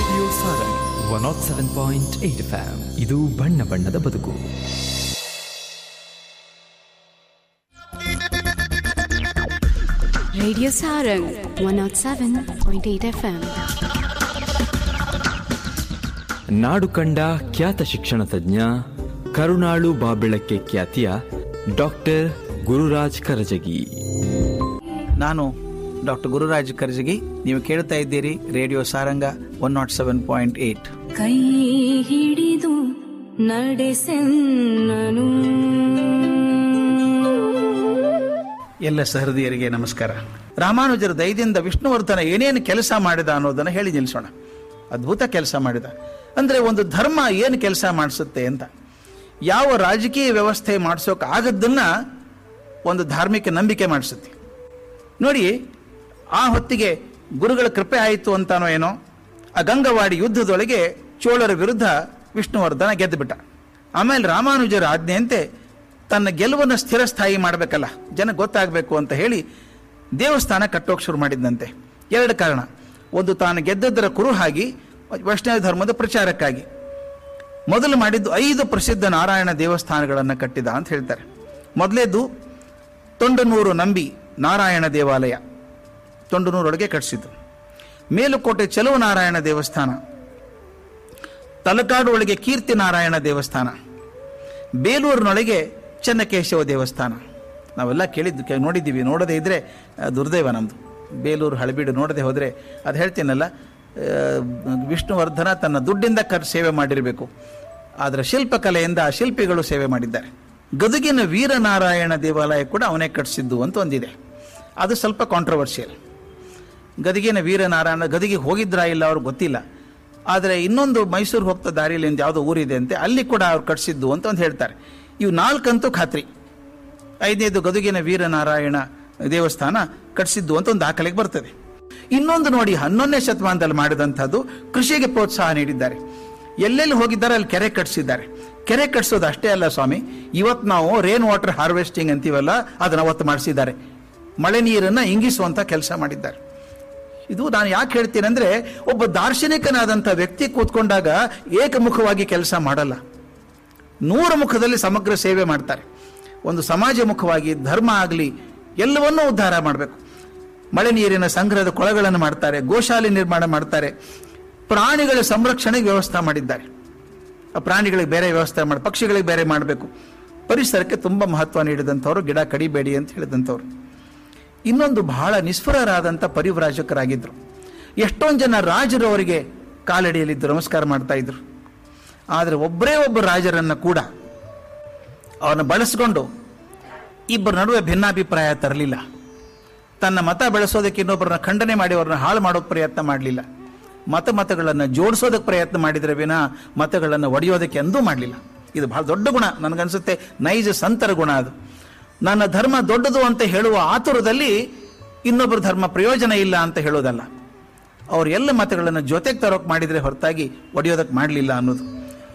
Radio Sarang one nought seven point eight FM ಇದು ಬಣ್ಣ ಬಣ್ಣದ ಬದುಕು Radio Sarang 107.8 FM. ನಾಡು ಕಂಡ ಖ್ಯಾತ ಶಿಕ್ಷಣ ತಜ್ಞ ಕರುಣಾಳು ಬಾಬೆಳಕ್ಕೆ ಖ್ಯಾತಿಯ ಡಾಕ್ಟರ್ ಗುರುರಾಜ್ ಕರಜಗಿ ನಾನು ಡಾಕ್ಟರ್ ಗುರುರಾಜ್ ಕರ್ಜಗಿ ನೀವು ಕೇಳ್ತಾ ಇದ್ದೀರಿ radio Saranga one nought seven point eight ಕೈ ಹಿಡಿದು ನಡೆಸೆನ್ನನು ಎಲ್ಲ ಸಹೃದಯರಿಗೆ ನಮಸ್ಕಾರ ರಾಮಾನುಜರ ದಯದಿಂದ ವಿಷ್ಣುವರ್ಧನ ಏನೇನು ಕೆಲಸ ಮಾಡಿದ ಅನ್ನೋದನ್ನ ಹೇಳಿ ನಿಲ್ಲಿಸೋಣ ಅದ್ಭುತ ಕೆಲಸ ಮಾಡಿದ ಅಂದ್ರೆ ಒಂದು ಧರ್ಮ ಏನು ಕೆಲಸ ಮಾಡಿಸುತ್ತೆ ಅಂತ ಯಾವ ರಾಜಕೀಯ ವ್ಯವಸ್ಥೆ ಮಾಡಿಸೋಕೆ ಆಗದ್ದನ್ನ ಒಂದು ಧಾರ್ಮಿಕ ನಂಬಿಕೆ ಮಾಡಿಸುತ್ತೆ ನೋಡಿ ಆ ಹೊತ್ತಿಗೆ ಗುರುಗಳ ಕೃಪೆ ಆಯಿತು ಅಂತಾನೋ ಏನೋ ಆ ಗಂಗವಾಡಿ ಯುದ್ಧದೊಳಗೆ ಚೋಳರ ವಿರುದ್ಧ ವಿಷ್ಣುವರ್ಧನ ಗೆದ್ದುಬಿಟ್ಟ ಆಮೇಲೆ ರಾಮಾನುಜರ ಆಜ್ಞೆಯಂತೆ ತನ್ನ ಗೆಲುವನ್ನು ಸ್ಥಿರಸ್ಥಾಯಿ ಮಾಡಬೇಕಲ್ಲ ಜನ ಗೊತ್ತಾಗಬೇಕು ಅಂತ ಹೇಳಿ ದೇವಸ್ಥಾನ ಕಟ್ಟೋಕೆ ಶುರು ಮಾಡಿದ್ದಂತೆ ಎರಡು ಕಾರಣ ಒಂದು ತಾನು ಗೆದ್ದದ್ದರ ಕುರುಹಾಗಿ ವೈಷ್ಣವ ಧರ್ಮದ ಪ್ರಚಾರಕ್ಕಾಗಿ ಮೊದಲು ಮಾಡಿದ್ದು ಐದು ಪ್ರಸಿದ್ಧ ನಾರಾಯಣ ದೇವಸ್ಥಾನಗಳನ್ನು ಕಟ್ಟಿದ ಅಂತ ಹೇಳ್ತಾರೆ ಮೊದಲೇದು ತೊಂಡನೂರು ನಂಬಿ ನಾರಾಯಣ ದೇವಾಲಯ ತೊಂಡನೂರೊಳಗೆ ಕಟ್ಟಿಸಿದ್ದು ಮೇಲುಕೋಟೆ ಚೆಲುವ ನಾರಾಯಣ ದೇವಸ್ಥಾನ ತಲಕಾಡು ಒಳಗೆ ಕೀರ್ತಿ ನಾರಾಯಣ ದೇವಸ್ಥಾನ ಬೇಲೂರಿನೊಳಗೆ ಚೆನ್ನಕೇಶವ ದೇವಸ್ಥಾನ ನಾವೆಲ್ಲ ಕೇಳಿದ್ದು ಕೇ- ನೋಡಿದ್ದೀವಿ ನೋಡದೇ ಇದ್ರೆ ಆ, ದುರ್ದೈವ ನಮ್ಮದು ಬೇಲೂರು ಹಳಬೀಡು ನೋಡದೆ ಹೋದರೆ ಅದು ಹೇಳ್ತೀನಲ್ಲ ಆ, ವಿಷ್ಣುವರ್ಧನ ತನ್ನ ದುಡ್ಡಿಂದ ಕರ್ ಸೇವೆ ಮಾಡಿರಬೇಕು ಆದರೆ ಶಿಲ್ಪಕಲೆಯಿಂದ ಆ ಶಿಲ್ಪಿಗಳು ಸೇವೆ ಮಾಡಿದ್ದಾರೆ ಗದುಗಿನ ವೀರನಾರಾಯಣ ದೇವಾಲಯ ಕೂಡ ಅವನೇ ಕಟ್ಟಿಸಿದ್ದು ಅಂತ ಒಂದಿದೆ ಅದು ಸ್ವಲ್ಪ ಕಾಂಟ್ರವರ್ಷಿಯಲ್ ಗದಗಿನ ವೀರನಾರಾಯಣ ಗದಗಿಗೆ ಹೋಗಿದ್ರಾ ಇಲ್ಲ ಅವ್ರಿಗೆ ಗೊತ್ತಿಲ್ಲ ಆದರೆ ಇನ್ನೊಂದು ಮೈಸೂರು ಹೋಗ್ತಾ ದಾರಿಯಲ್ಲಿ ಒಂದು ಯಾವುದೋ ಊರಿದೆ ಅಂತೆ ಅಲ್ಲಿ ಕೂಡ ಅವ್ರು ಕಟ್ಸಿದ್ದು ಅಂತ ಒಂದು ಹೇಳ್ತಾರೆ ಇವು ನಾಲ್ಕಂತೂ ಖಾತ್ರಿ ಐದನೇದು ಗದುಗಿನ ವೀರನಾರಾಯಣ ದೇವಸ್ಥಾನ ಕಟ್ಸಿದ್ದು ಅಂತ ಒಂದು ದಾಖಲೆಗೆ ಬರ್ತದೆ ಇನ್ನೊಂದು ನೋಡಿ ಹನ್ನೊಂದನೇ ಶತಮಾನದಲ್ಲಿ ಮಾಡಿದಂಥದ್ದು ಕೃಷಿಗೆ ಪ್ರೋತ್ಸಾಹ ನೀಡಿದ್ದಾರೆ ಎಲ್ಲೆಲ್ಲಿ ಹೋಗಿದ್ದಾರೆ ಅಲ್ಲಿ ಕೆರೆ ಕಟ್ಸಿದ್ದಾರೆ ಕೆರೆ ಕಟ್ಸೋದು ಅಷ್ಟೇ ಅಲ್ಲ ಸ್ವಾಮಿ ಇವತ್ತು ನಾವು ರೇನ್ ವಾಟರ್ ಹಾರ್ವೆಸ್ಟಿಂಗ್ ಅಂತೀವಲ್ಲ ಅದನ್ನ ಅವತ್ತು ಮಾಡಿಸಿದ್ದಾರೆ ಮಳೆ ನೀರನ್ನ ಇಂಗಿಸುವಂತ ಕೆಲಸ ಮಾಡಿದ್ದಾರೆ ಇದು ನಾನು ಯಾಕೆ ಹೇಳ್ತೀನಿ ಅಂದ್ರೆ ಒಬ್ಬ ದಾರ್ಶನಿಕನಾದಂಥ ವ್ಯಕ್ತಿ ಕೂತ್ಕೊಂಡಾಗ ಏಕಮುಖವಾಗಿ ಕೆಲಸ ಮಾಡಲ್ಲ ನೂರ ಮುಖದಲ್ಲಿ ಸಮಗ್ರ ಸೇವೆ ಮಾಡ್ತಾರೆ ಒಂದು ಸಮಾಜ ಮುಖವಾಗಿ ಧರ್ಮ ಆಗಲಿ ಎಲ್ಲವನ್ನೂ ಉದ್ಧಾರ ಮಾಡಬೇಕು ಮಳೆ ನೀರಿನ ಸಂಗ್ರಹದ ಕೊಳಗಳನ್ನು ಮಾಡ್ತಾರೆ ಗೋಶಾಲೆ ನಿರ್ಮಾಣ ಮಾಡ್ತಾರೆ ಪ್ರಾಣಿಗಳ ಸಂರಕ್ಷಣೆಗೆ ವ್ಯವಸ್ಥೆ ಮಾಡಿದ್ದಾರೆ ಆ ಪ್ರಾಣಿಗಳಿಗೆ ಬೇರೆ ವ್ಯವಸ್ಥೆ ಮಾಡಿ ಪಕ್ಷಿಗಳಿಗೆ ಬೇರೆ ಮಾಡಬೇಕು ಪರಿಸರಕ್ಕೆ ತುಂಬ ಮಹತ್ವ ನೀಡಿದಂಥವ್ರು ಗಿಡ ಕಡಿಬೇಡಿ ಅಂತ ಹೇಳಿದಂಥವ್ರು ಇನ್ನೊಂದು ಬಹಳ ನಿಸ್ಫುರರಾದಂಥ ಪರಿವ್ರಾಜಕರಾಗಿದ್ದರು ಎಷ್ಟೊಂದು ಜನ ರಾಜರು ಅವರಿಗೆ ಕಾಲಡಿಯಲ್ಲಿದ್ದು ನಮಸ್ಕಾರ ಮಾಡ್ತಾ ಇದ್ರು ಆದರೆ ಒಬ್ಬರೇ ಒಬ್ಬ ರಾಜರನ್ನ ಕೂಡ ಅವನ್ನ ಬಳಸಿಕೊಂಡು ಇಬ್ಬರ ನಡುವೆ ಭಿನ್ನಾಭಿಪ್ರಾಯ ತರಲಿಲ್ಲ ತನ್ನ ಮತ ಬೆಳೆಸೋದಕ್ಕೆ ಇನ್ನೊಬ್ಬರನ್ನ ಖಂಡನೆ ಮಾಡಿ ಅವ್ರನ್ನ ಹಾಳು ಮಾಡೋಕೆ ಪ್ರಯತ್ನ ಮಾಡಲಿಲ್ಲ ಮತ ಮತಗಳನ್ನು ಜೋಡಿಸೋದಕ್ಕೆ ಪ್ರಯತ್ನ ಮಾಡಿದರೆ ವಿನ ಮತಗಳನ್ನು ಒಡೆಯೋದಕ್ಕೆ ಎಂದೂ ಮಾಡಲಿಲ್ಲ ಇದು ಬಹಳ ದೊಡ್ಡ ಗುಣ ನನಗನ್ಸುತ್ತೆ ನೈಜ ಸಂತರ ಗುಣ ಅದು ನನ್ನ ಧರ್ಮ ದೊಡ್ಡದು ಅಂತ ಹೇಳುವ ಆತುರದಲ್ಲಿ ಇನ್ನೊಬ್ಬರ ಧರ್ಮ ಪ್ರಯೋಜನ ಇಲ್ಲ ಅಂತ ಹೇಳೋದಲ್ಲ ಅವ್ರು ಎಲ್ಲ ಮತಗಳನ್ನು ಜೊತೆಗೆ ತರೋಕೆ ಮಾಡಿದರೆ ಹೊರತಾಗಿ ಒಡೆಯೋದಕ್ಕೆ ಮಾಡಲಿಲ್ಲ ಅನ್ನೋದು